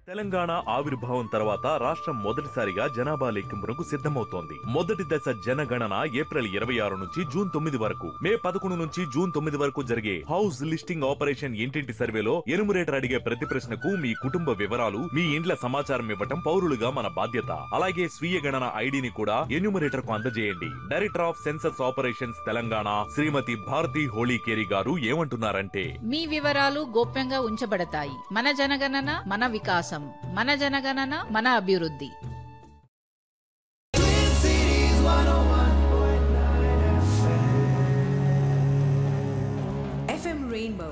తెలంగాణ ఆవిర్భావం తర్వాత రాష్ట్రం మొదటిసారిగా జనాభా లెక్కింపునకు సిద్ధమవుతోంది మొదటి దశ జనగణన ఏప్రిల్ ఇరవై ఆరు నుంచి జూన్ తొమ్మిది వరకు మే పదకొండు నుంచి జూన్ తొమ్మిది వరకు జరిగే హౌస్ లిస్టింగ్ ఆపరేషన్ ఇంటింటి సర్వేలో ఎనుమరేటర్ అడిగే ప్రతి ప్రశ్నకు మీ కుటుంబ వివరాలు మీ ఇండ్ల సమాచారం ఇవ్వటం పౌరులుగా మన బాధ్యత అలాగే స్వీయ గణన ఐడిని కూడా ఎన్యూమరేటర్ కు అందజేయండి director of census operations Telangana Shrimati Bharathi Holikeri garu ఏమంటున్నారంటే మీ వివరాలు గోప్యంగా ఉంచబడతాయి మన జనగణన మన వికాసం మన జనగణన మన అభివృద్ధి FM Rainbow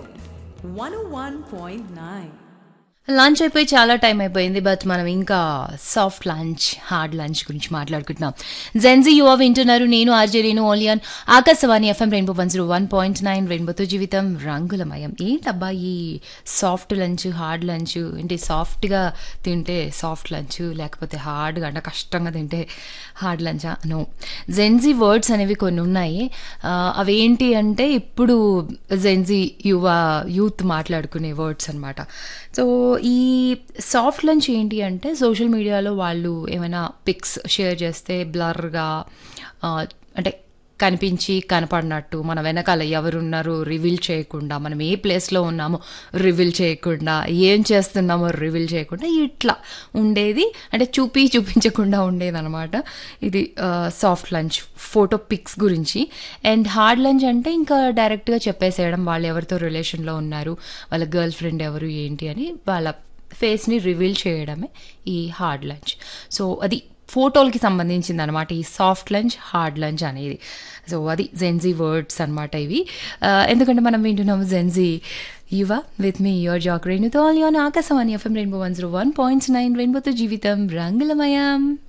101.9. లంచ్ అయిపోయి చాలా టైం అయిపోయింది బట్ మనం ఇంకా సాఫ్ట్ లంచ్ హార్డ్ లంచ్ గురించి మాట్లాడుకుంటున్నాం జెన్జీ యువ వింటున్నారు నేను ఆర్జే రేణు ఓలియాన్ Akashvani FM rainbow one zero one point nine రెయిన్బోతో జీవితం రంగులమయం ఏంటబ్బా ఈ సాఫ్ట్ లంచ్ హార్డ్ లంచ్ ఏంటి సాఫ్ట్గా తింటే సాఫ్ట్ లంచ్ లేకపోతే హార్డ్గా అంటే కష్టంగా తింటే హార్డ్ లంచా నో జెన్జీ వర్డ్స్ అనేవి కొన్ని ఉన్నాయి ఆ, అవేంటి అంటే ఇప్పుడు జెన్జీ యువ యూత్ మాట్లాడుకునే వర్డ్స్ అనమాట సో ఈ సాఫ్ట్ లంచ్ ఏంటి అంటే సోషల్ మీడియాలో వాళ్ళు ఏమైనా పిక్స్ షేర్ చేస్తే బ్లర్గా అంటే కనిపించి కనపడినట్టు మన వెనకాల ఎవరున్నారో రివీల్ చేయకుండా మనం ఏ ప్లేస్లో ఉన్నామో రివీల్ చేయకుండా ఏం చేస్తున్నామో రివీల్ చేయకుండా ఇట్లా ఉండేది అంటే చూపి చూపించకుండా ఉండేది అనమాట ఇది సాఫ్ట్ లంచ్ ఫోటో పిక్స్ గురించి అండ్ హార్డ్ లంచ్ అంటే ఇంకా డైరెక్ట్గా చెప్పేసేయడం వాళ్ళు ఎవరితో రిలేషన్లో ఉన్నారు వాళ్ళ గర్ల్ ఫ్రెండ్ ఎవరు ఏంటి అని వాళ్ళ ఫేస్ని రివీల్ చేయడమే ఈ హార్డ్ లంచ్ సో అది ఫోటోలకి సంబంధించింది అనమాట ఈ సాఫ్ట్ లంచ్ హార్డ్ లంచ్ అనేది సో అది జెన్జీ వర్డ్స్ అనమాట ఇవి ఆ, ఎందుకంటే మనం వింటున్నాము జెన్జీ యువ విత్ మీ యువర్ జాక్ రేణుతో ఆల్ యోన్ Akashvani FM rainbow one zero one point nine రెయిన్బోతో జీవితం రంగులమయం